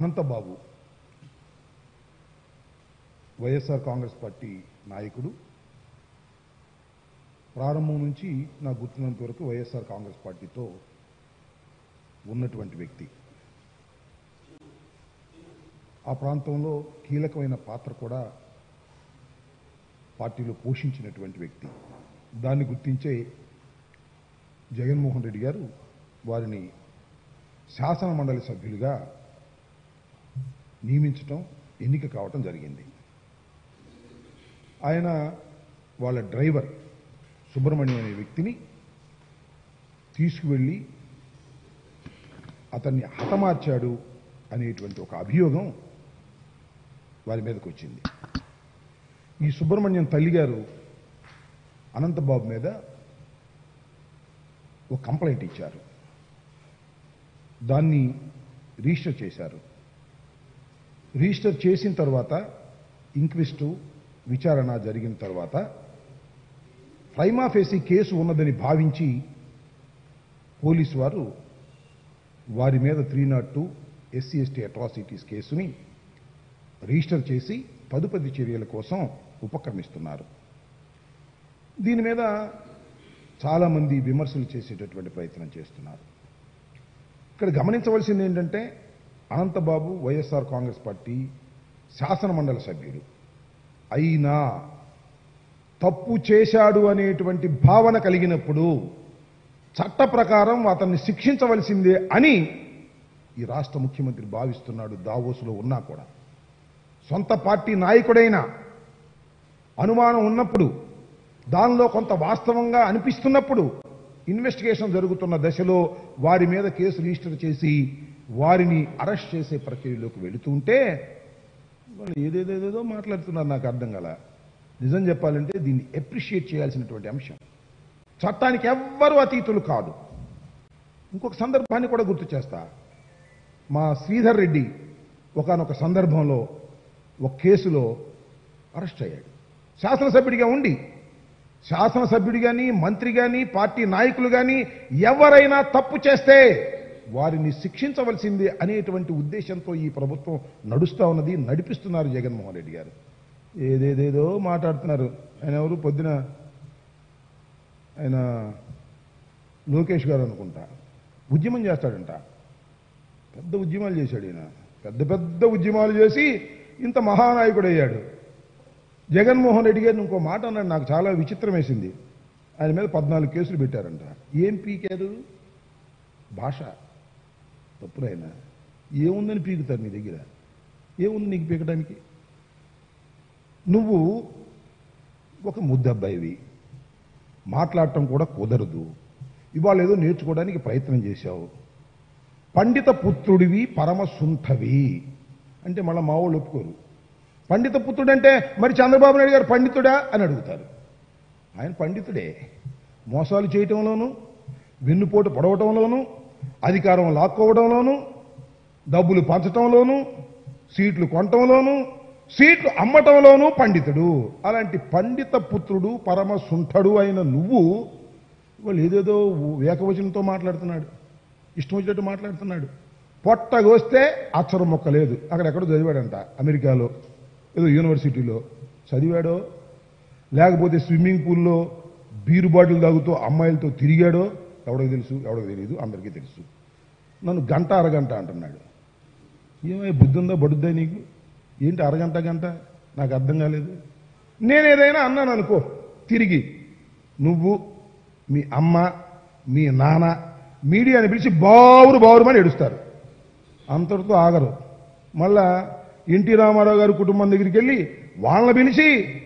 Anantha Babu YSR Congress party నాయకుడు ప్రారంభం నుంచి నాకు గుర్తున్నంత వరకు వైఎస్ఆర్ కాంగ్రెస్ పార్టీతో ఉన్నటువంటి వ్యక్తి ఆ ప్రాంతంలో కీలకమైన పాత్ర కూడా పార్టీలో పోషించినటువంటి వ్యక్తి దాన్ని గుర్తించే జగన్మోహన్ రెడ్డి గారు వారిని శాసన మండలి సభ్యులుగా నియమించటం ఎన్నిక కావటం జరిగింది ఆయన వాళ్ళ డ్రైవర్ సుబ్రహ్మణ్యం అనే వ్యక్తిని తీసుకువెళ్ళి అతన్ని హతమార్చాడు అనేటువంటి ఒక అభియోగం వారి మీదకి వచ్చింది ఈ సుబ్రహ్మణ్యం తల్లిగారు అనంతబాబు మీద ఒక కంప్లైంట్ ఇచ్చారు దాన్ని రిజిస్టర్ చేశారు రిజిస్టర్ చేసిన తర్వాత ఇంక్విస్టు విచారణ జరిగిన తర్వాత ప్రైమాఫేసి కేసు ఉన్నదని భావించి పోలీసు వారు వారి మీద three not two SC ST atrocities కేసుని రిజిస్టర్ చేసి తదుపరి చర్యల కోసం ఉపక్రమిస్తున్నారు దీని మీద చాలామంది విమర్శలు చేసేటటువంటి ప్రయత్నం చేస్తున్నారు ఇక్కడ గమనించవలసింది ఏంటంటే అనంతబాబు వైఎస్ఆర్ కాంగ్రెస్ పార్టీ శాసన మండలి సభ్యుడు అయినా తప్పు చేశాడు అనేటువంటి భావన కలిగినప్పుడు చట్ట ప్రకారం అతన్ని శిక్షించవలసిందే అని ఈ రాష్ట్ర ముఖ్యమంత్రి భావిస్తున్నాడు దావోసులో ఉన్నా కూడా సొంత పార్టీ నాయకుడైన అనుమానం ఉన్నప్పుడు దానిలో కొంత వాస్తవంగా అనిపిస్తున్నప్పుడు ఇన్వెస్టిగేషన్ జరుగుతున్న దశలో వారి మీద కేసు రిజిస్టర్ చేసి వారిని అరెస్ట్ చేసే ప్రక్రియలోకి వెళుతుంటే వాళ్ళు ఏదేదేదేదో మాట్లాడుతున్నారు నాకు అర్థం కల నిజం చెప్పాలంటే దీన్ని అప్రిషియేట్ చేయాల్సినటువంటి అంశం చట్టానికి ఎవ్వరూ అతీతులు కాదు ఇంకొక సందర్భాన్ని కూడా గుర్తు చేస్తా మా శ్రీధర్ రెడ్డి ఒకానొక సందర్భంలో ఒక కేసులో అరెస్ట్ అయ్యాడు శాసనసభ్యుడిగా ఉండి శాసనసభ్యుడు కానీ మంత్రి కానీ పార్టీ నాయకులు కానీ ఎవరైనా తప్పు చేస్తే వారిని శిక్షించవలసిందే అనేటువంటి ఉద్దేశంతో ఈ ప్రభుత్వం నడుస్తా ఉన్నది నడిపిస్తున్నారు జగన్మోహన్ రెడ్డి గారు ఏదేదేదో మాట్లాడుతున్నారు ఆయన ఎవరు పొద్దున ఆయన లోకేష్ గారు అనుకుంటా ఉద్యమం చేస్తాడంట పెద్ద ఉద్యమాలు చేశాడు ఈయన పెద్ద పెద్ద ఉద్యమాలు చేసి ఇంత మహానాయకుడు అయ్యాడు జగన్మోహన్ రెడ్డి గారిని ఇంకో మాట అన్నాడు నాకు చాలా విచిత్రం వేసింది ఆయన మీద పద్నాలుగు కేసులు పెట్టారంట ఏం పీకారు భాష తప్పునైనా ఏముందని పీకుతారు నీ దగ్గర ఏముంది నీకు పీకడానికి నువ్వు ఒక ముద్దబ్బాయివి మాట్లాడటం కూడా కుదరదు ఇవాళ ఏదో నేర్చుకోవడానికి ప్రయత్నం చేశావు పండిత పుత్రుడివి పరమసుంఠవి అంటే మళ్ళీ మా వాళ్ళు ఒప్పుకోరు పండిత పుత్రుడు అంటే మరి చంద్రబాబు నాయుడు గారు పండితుడా అని అడుగుతారు ఆయన పండితుడే మోసాలు చేయటంలోనూ వెన్నుపోటు పొడవటంలోనూ అధికారం లాక్కోవడంలోనూ డబ్బులు పంచటంలోనూ సీట్లు కొనటంలోనూ సీట్లు అమ్మటంలోనూ పండితుడు అలాంటి పండిత పుత్రుడు పరమ సుంఠడు అయిన నువ్వు వాళ్ళు ఏదేదో ఏకవచనంతో మాట్లాడుతున్నాడు ఇష్టం వచ్చినట్టు మాట్లాడుతున్నాడు పొట్టగొస్తే అక్షరం మొక్క లేదు అక్కడెక్కడో చదివాడంట అమెరికాలో ఏదో యూనివర్సిటీలో చదివాడో లేకపోతే స్విమ్మింగ్ పూల్లో బీరు బాటిల్ తాగుతూ అమ్మాయిలతో తిరిగాడో ఎవడికి తెలుసు ఎవడికి తెలియదు అందరికీ తెలుసు నన్ను గంట అరగంట అంటున్నాడు ఏమై బుద్ధి ఉందా బడుద్దా నీకు ఏంటి అరగంట గంట నాకు అర్థం కాలేదు నేను ఏదైనా అన్నాను అనుకో తిరిగి నువ్వు మీ అమ్మ మీ నాన్న మీడియాని పిలిచి బావురు బావురుమని ఏడుస్తారు అంతటితో ఆగరు మళ్ళా ఎన్టీ రామారావు గారి కుటుంబం దగ్గరికి వెళ్ళి వాళ్ళని పిలిచి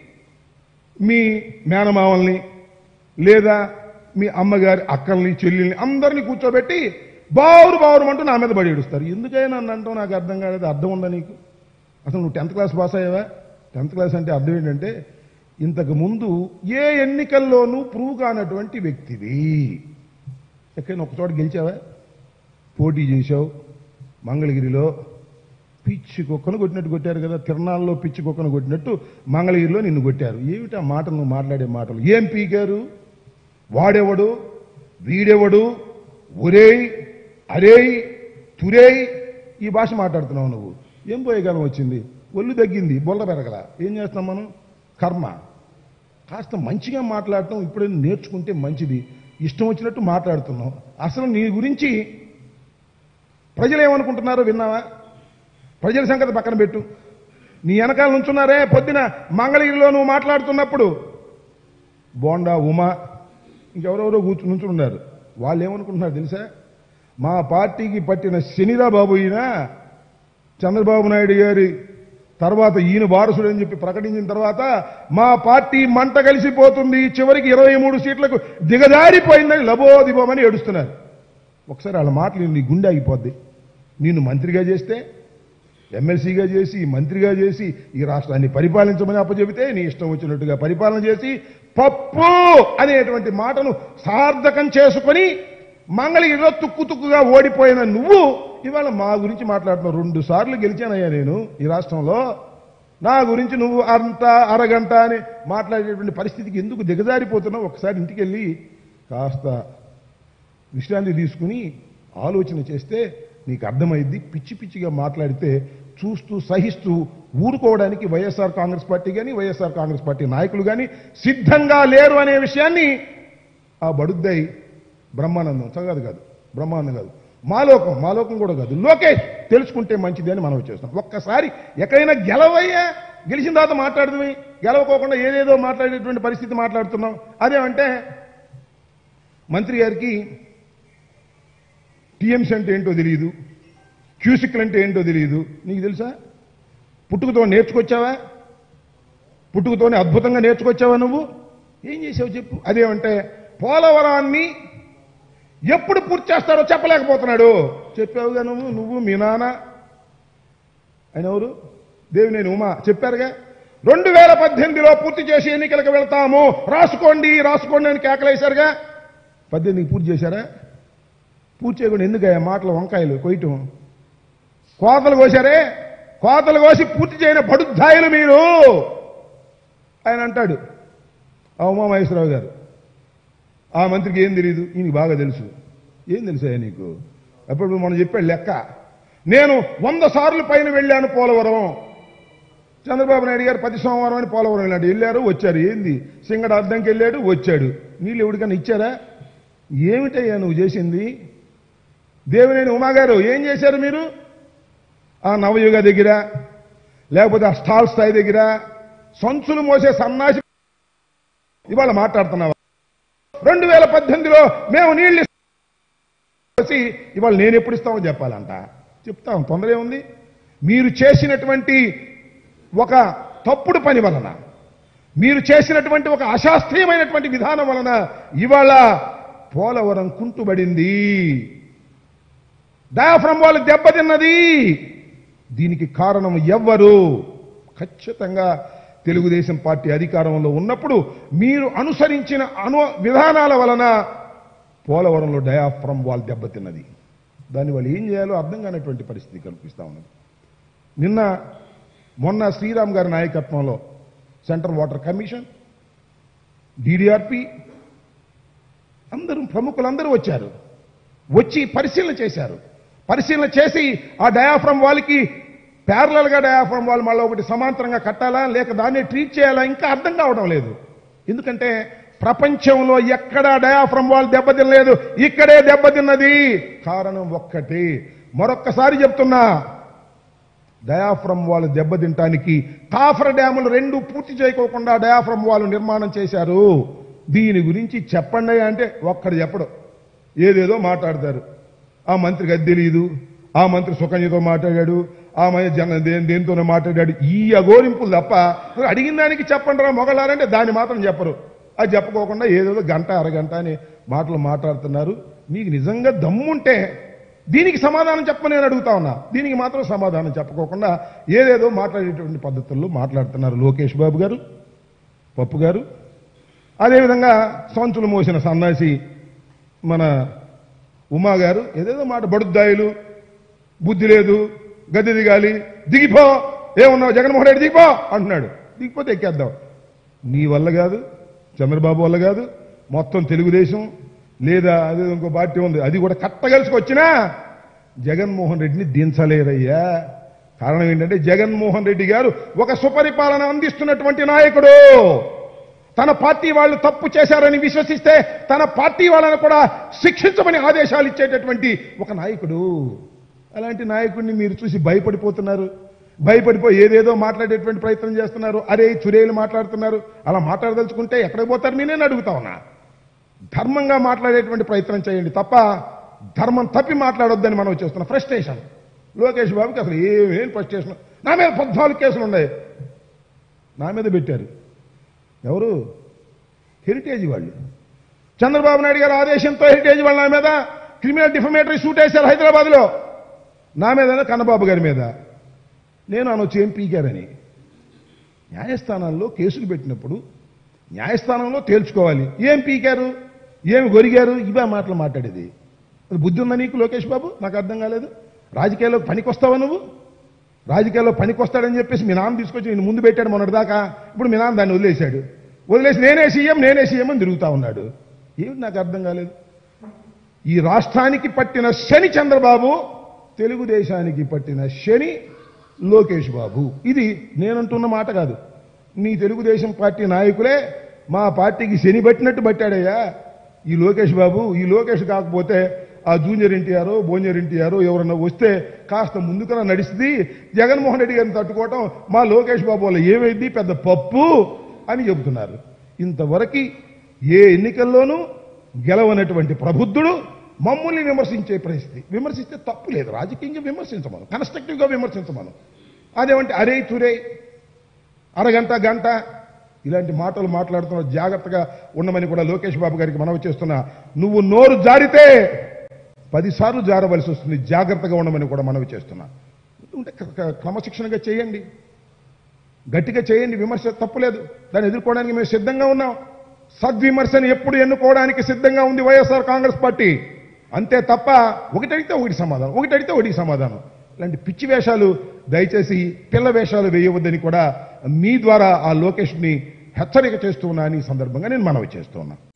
మీ మేనమావల్ని లేదా మీ అమ్మగారి అక్కల్ని చెల్లెల్ని అందరినీ కూర్చోబెట్టి బావురు బావురు అంటూ నా మీద పడి ఏడుస్తారు ఎందుకైనా నన్ను అంటావు నాకు అర్థం కాలేదు అర్థం ఉందా నీకు అసలు నువ్వు టెన్త్ క్లాస్ పాస్ అయ్యావా టెన్త్ క్లాస్ అంటే అర్థం ఏంటంటే ఇంతకు ముందు ఏ ఎన్నికల్లోనూ ప్రూవ్ కానటువంటి వ్యక్తివి ఎక్కడైనా ఒక చోట గెలిచావా పోటీ చేశావు మంగళగిరిలో పిచ్చి కుక్కను కొట్టినట్టు కొట్టారు కదా తిరణాల్లో పిచ్చి కుక్కను కొట్టినట్టు మంగళగిరిలో నిన్ను కొట్టారు ఏమిటి ఆ మాటలు నువ్వు మాట్లాడే మాటలు ఏం పీకారు వాడెవడు వీడెవడు ఒరేయ్ అరేయ్ తురేయ్ ఈ భాష మాట్లాడుతున్నావు నువ్వు ఏం పోయే కాలం వచ్చింది ఒళ్ళు తగ్గింది బొల్ల పెరగల ఏం చేస్తాం మనం కర్మ కాస్త మంచిగా మాట్లాడటం ఇప్పుడే నేర్చుకుంటే మంచిది ఇష్టం వచ్చినట్టు మాట్లాడుతున్నావు అసలు నీ గురించి ప్రజలు ఏమనుకుంటున్నారో విన్నావా ప్రజల సంగతి పక్కన పెట్టు నీ వెనకాల నుంచున్నారే పొద్దున మంగళగిరిలో నువ్వు మాట్లాడుతున్నప్పుడు బోండా ఉమా ఇంకెవరెవరో కూర్చుని నుంచున్నారు వాళ్ళు ఏమనుకుంటున్నారు తెలుసా మా పార్టీకి పట్టిన శనిరా బాబు ఈయన చంద్రబాబు నాయుడు గారి తర్వాత ఈయన వారసుడు అని చెప్పి ప్రకటించిన తర్వాత మా పార్టీ మంట కలిసిపోతుంది చివరికి ఇరవై మూడు సీట్లకు దిగజారిపోయిందని లబోదిబోమని ఏడుస్తున్నారు ఒకసారి వాళ్ళ మాటలు నీ గుండె ఆగిపోద్ది నిన్ను మంత్రిగా చేస్తే ఎమ్మెల్సీగా చేసి మంత్రిగా చేసి ఈ రాష్ట్రాన్ని పరిపాలించమని అప్పచెబితే నీ ఇష్టం వచ్చినట్టుగా పరిపాలన చేసి పప్పు అనేటువంటి మాటను సార్థకం చేసుకొని మంగళగిరిలో తుక్కు తుక్కుగా ఓడిపోయిన నువ్వు ఇవాళ మా గురించి మాట్లాడుతున్నావు రెండు సార్లు గెలిచానయ్యా నేను ఈ రాష్ట్రంలో నా గురించి నువ్వు అంత అరగంట అని మాట్లాడేటువంటి పరిస్థితికి ఎందుకు దిగజారిపోతున్నావు ఒకసారి ఇంటికి వెళ్ళి కాస్త విశ్రాంతి తీసుకుని ఆలోచన చేస్తే నీకు అర్థమైద్ది పిచ్చి పిచ్చిగా మాట్లాడితే చూస్తూ సహిస్తూ ఊరుకోవడానికి వైఎస్ఆర్ కాంగ్రెస్ పార్టీ కానీ వైఎస్ఆర్ కాంగ్రెస్ పార్టీ నాయకులు కానీ సిద్ధంగా లేరు అనే విషయాన్ని ఆ బడుద్దాయి బ్రహ్మానందం సంగతి కాదు బ్రహ్మానందం కాదు మాలోకం మాలోకం కూడా కాదు లోకేష్ తెలుసుకుంటే మంచిది అని మనం చేస్తాం ఒక్కసారి ఎక్కడైనా గెలవయ్యా గెలిచిన తర్వాత మాట్లాడుతుంది గెలవకోకుండా ఏదేదో మాట్లాడేటువంటి పరిస్థితి మాట్లాడుతున్నాం అదేమంటే మంత్రి గారికి టీఎంసీ అంటే ఏంటో తెలియదు క్యూసిక్లు అంటే ఏంటో తెలియదు నీకు తెలుసా పుట్టుకతో నేర్చుకొచ్చావా పుట్టుకతోనే అద్భుతంగా నేర్చుకొచ్చావా నువ్వు ఏం చేసావు చెప్పు అదేమంటే పోలవరాన్ని ఎప్పుడు పూర్తి చేస్తారో చెప్పలేకపోతున్నాడు చెప్పావుగా నువ్వు నువ్వు మీ నాన్న ఆయన ఎవరు దేవినేని ఉమా చెప్పారుగా రెండు వేల పద్దెనిమిదిలో పూర్తి చేసి ఎన్నికలకు వెళ్తాము రాసుకోండి రాసుకోండి అని కేకలేశారుగా పద్దెనిమిదికి పూర్తి చేశారా పూర్తి చేయకుండా ఎందుకయ్యా మాటలు వంకాయలు కొయ్యటం కోతలు కోసారే కోతలు కోసి పూర్తి చేయని పడుద్దాయులు మీరు ఆయన అంటాడు ఆ ఉమామహేశ్వరరావు గారు ఆ మంత్రికి ఏం తెలియదు ఈయనకి బాగా తెలుసు ఏం తెలుసా నీకు అప్పుడు మనం చెప్పాడు లెక్క నేను వంద సార్లు పైన వెళ్ళాను పోలవరం చంద్రబాబు నాయుడు గారు ప్రతి సోమవారం అని పోలవరం వెళ్ళాడు వెళ్ళారు వచ్చారు ఏంది సింగడ అద్దంకి వెళ్ళాడు వచ్చాడు నీళ్ళు ఎవరికైనా ఇచ్చారా ఏమిటయ్యా నువ్వు చేసింది దేవినేని ఉమా గారు ఏం చేశారు మీరు ఆ నవయుగ దగ్గర లేకపోతే ఆ స్టాల్ స్థాయి దగ్గర సంచులు మోసే సన్నాసి ఇవాళ మాట్లాడుతున్నావా రెండు వేల పద్దెనిమిదిలో మేము నీళ్ళు ఇస్తామని ఇవాళ నేను ఎప్పుడు ఇస్తామో చెప్పాలంట చెప్తాం తొందర ఉంది మీరు చేసినటువంటి ఒక తప్పుడు పని వలన మీరు చేసినటువంటి ఒక అశాస్త్రీయమైనటువంటి విధానం వలన ఇవాళ పోలవరం కుంటుబడింది డయాఫ్రమ్ వాళ్ళు దెబ్బతిన్నది దీనికి కారణం ఎవ్వరు ఖచ్చితంగా తెలుగుదేశం పార్టీ అధికారంలో ఉన్నప్పుడు మీరు అనుసరించిన అను విధానాల వలన పోలవరంలో డయాఫ్రమ్ వాల్ దెబ్బతిన్నది దాన్ని వాళ్ళు ఏం చేయాలో అర్థం కానటువంటి పరిస్థితి కల్పిస్తా ఉన్నది నిన్న మొన్న శ్రీరామ్ గారి నాయకత్వంలో సెంట్రల్ వాటర్ కమిషన్ డిడిఆర్పి అందరూ ప్రముఖులందరూ వచ్చారు వచ్చి పరిశీలన చేశారు పరిశీలన చేసి ఆ డయాఫ్రమ్ వాళ్ళకి ప్యారలల్ గా డయాఫ్రమ్ వాళ్ళు మళ్ళీ ఒకటి సమాంతరంగా కట్టాలా లేక దాన్ని ట్రీట్ చేయాలా ఇంకా అర్థం కావడం లేదు ఎందుకంటే ప్రపంచంలో ఎక్కడా డయాఫ్రమ్ వాళ్ళు దెబ్బతినలేదు ఇక్కడే దెబ్బతిన్నది కారణం ఒక్కటి మరొక్కసారి చెప్తున్నా డయాఫ్రమ్ వాళ్ళు దెబ్బతింటానికి కాఫర్ డ్యాములు రెండు పూర్తి చేయకోకుండా డయాఫ్రమ్ వాళ్ళు నిర్మాణం చేశారు దీని గురించి చెప్పండి అంటే ఒక్కడు చెప్పడు ఏదేదో మాట్లాడతారు ఆ మంత్రికి అది తెలియదు ఆ మంత్రి సుకన్యతో మాట్లాడాడు ఆ మంత్రి జన దే- దేనితోనో మాట్లాడాడు ఈ అగోరింపులు తప్ప నువ్వు అడిగిన దానికి చెప్పండి రా మొగలారంటే దాన్ని మాత్రం చెప్పరు అది చెప్పుకోకుండా ఏదేదో గంట అరగంట అని మాటలు మాట్లాడుతున్నారు మీకు నిజంగా దమ్ముంటే దీనికి సమాధానం చెప్పమని నేను అడుగుతా ఉన్నా దీనికి మాత్రం సమాధానం చెప్పకోకుండా ఏదేదో మాట్లాడేటువంటి పద్ధతుల్లో మాట్లాడుతున్నారు లోకేష్ బాబు గారు పప్పు గారు అదేవిధంగా సంచులు మోసిన సన్నాసి మన ఉమా గారు ఏదేదో మాట బడుద్దాయులు బుద్ధి లేదు గద్దె దిగాలి దిగిపో ఏమున్నావు జగన్మోహన్ రెడ్డి దిగిపో అంటున్నాడు దిగిపోతే ఎక్కేద్దాం నీ వల్ల కాదు చంద్రబాబు వల్ల కాదు మొత్తం తెలుగుదేశం లేదా అదే ఇంకో పార్టీ ఉంది అది కూడా కట్టగలిసికొచ్చినా జగన్మోహన్ రెడ్డిని దించలేరయ్యా కారణం ఏంటంటే జగన్మోహన్ రెడ్డి గారు ఒక సుపరిపాలన అందిస్తున్నటువంటి నాయకుడు తన పార్టీ వాళ్ళు తప్పు చేశారని విశ్వసిస్తే తన పార్టీ వాళ్ళను కూడా శిక్షించమని ఆదేశాలు ఇచ్చేటటువంటి ఒక నాయకుడు అలాంటి నాయకుడిని మీరు చూసి భయపడిపోతున్నారు భయపడిపోయి ఏదేదో మాట్లాడేటువంటి ప్రయత్నం చేస్తున్నారు అరే చురేలు మాట్లాడుతున్నారు అలా మాట్లాడదలుచుకుంటే ఎక్కడికి పోతారు నేనే అడుగుతా ఉన్నా ధర్మంగా మాట్లాడేటువంటి ప్రయత్నం చేయండి తప్ప ధర్మం తప్పి మాట్లాడొద్దని మనం చేస్తున్నాం ఫ్రస్ట్రేషన్ లోకేష్ బాబుకి అసలు ఏమేం ఫ్రస్ట్రేషన్ నా మీద పద్నాలుగు కేసులు ఉన్నాయి నా మీద పెట్టారు ఎవరు హెరిటేజ్ వాళ్ళు చంద్రబాబు నాయుడు గారి ఆదేశంతో హెరిటేజ్ వాళ్ళ నా మీద క్రిమినల్ డిఫమేటరీ సూట్ వేశారు హైదరాబాద్లో నా మీద కన్నబాబు గారి మీద నేను అనొచ్చు ఏం పీకారని న్యాయస్థానాల్లో కేసులు పెట్టినప్పుడు న్యాయస్థానంలో తేల్చుకోవాలి ఏం పీకారు ఏమి గొరిగారు ఇవే మాటలు మాట్లాడేది అది బుద్ధి ఉందా నీకు లోకేష్ బాబు నాకు అర్థం కాలేదు రాజకీయాల్లో పనికొస్తావా నువ్వు రాజకీయాల్లో పనికొస్తాడని చెప్పేసి మీ నాన్న తీసుకొచ్చి నేను ముందు పెట్టాడు మొన్నటిదాకా ఇప్పుడు మీ నాన్న దాన్ని వదిలేశాడు వదిలేసి నేనే సీఎం నేనే సీఎం అని తిరుగుతా ఉన్నాడు ఏమిటి నాకు అర్థం కాలేదు ఈ రాష్ట్రానికి పట్టిన శని చంద్రబాబు తెలుగుదేశానికి పట్టిన శని లోకేష్ బాబు ఇది నేనంటున్న మాట కాదు మీ తెలుగుదేశం పార్టీ నాయకులే మా పార్టీకి శని పట్టినట్టు పట్టాడయ్యా ఈ లోకేష్ బాబు ఈ లోకేష్ కాకపోతే ఆ జూనియర్ ఎన్టీఆర్ బోనియర్ ఎన్టీఆర్ ఎవరన్నా వస్తే కాస్త ముందుకన్నా నడిస్తుంది జగన్మోహన్ రెడ్డి గారిని తట్టుకోవటం మా లోకేష్ బాబు వల్ల ఏమైంది పెద్ద పప్పు అని చెబుతున్నారు ఇంతవరకు ఏ ఎన్నికల్లోనూ గెలవనటువంటి ప్రబుద్ధుడు మమ్మల్ని విమర్శించే పరిస్థితి విమర్శిస్తే తప్పు లేదు రాజకీయంగా విమర్శించమను కన్స్ట్రక్టివ్గా విమర్శించమను అదేమంటే అరే తురే అరగంట గంట ఇలాంటి మాటలు మాట్లాడుతున్న జాగ్రత్తగా ఉండమని కూడా లోకేష్ బాబు గారికి మనవి చేస్తున్నా నువ్వు నోరు జారితే పదిసార్లు జారవలసి వస్తుంది జాగ్రత్తగా ఉండమని కూడా మనవి చేస్తున్నా ఉంటే క్ర- క్ర- క్రమశిక్షణగా చేయండి గట్టిగా చేయండి విమర్శ తప్పులేదు దాన్ని ఎదుర్కోవడానికి మేము సిద్ధంగా ఉన్నాం సద్విమర్శను ఎప్పుడు ఎన్నుకోవడానికి సిద్ధంగా ఉంది వైఎస్ఆర్ కాంగ్రెస్ పార్టీ అంతే తప్ప ఒకటి అడిగితే ఒకటి సమాధానం ఒకటి అడిగితే ఒకటి సమాధానం ఇలాంటి పిచ్చి వేషాలు దయచేసి పిల్ల వేషాలు వేయవద్దని కూడా మీ ద్వారా ఆ లోకేష్ని హెచ్చరిక చేస్తూ ఉన్నా అని ఈ సందర్భంగా నేను మనవి చేస్తూ ఉన్నాను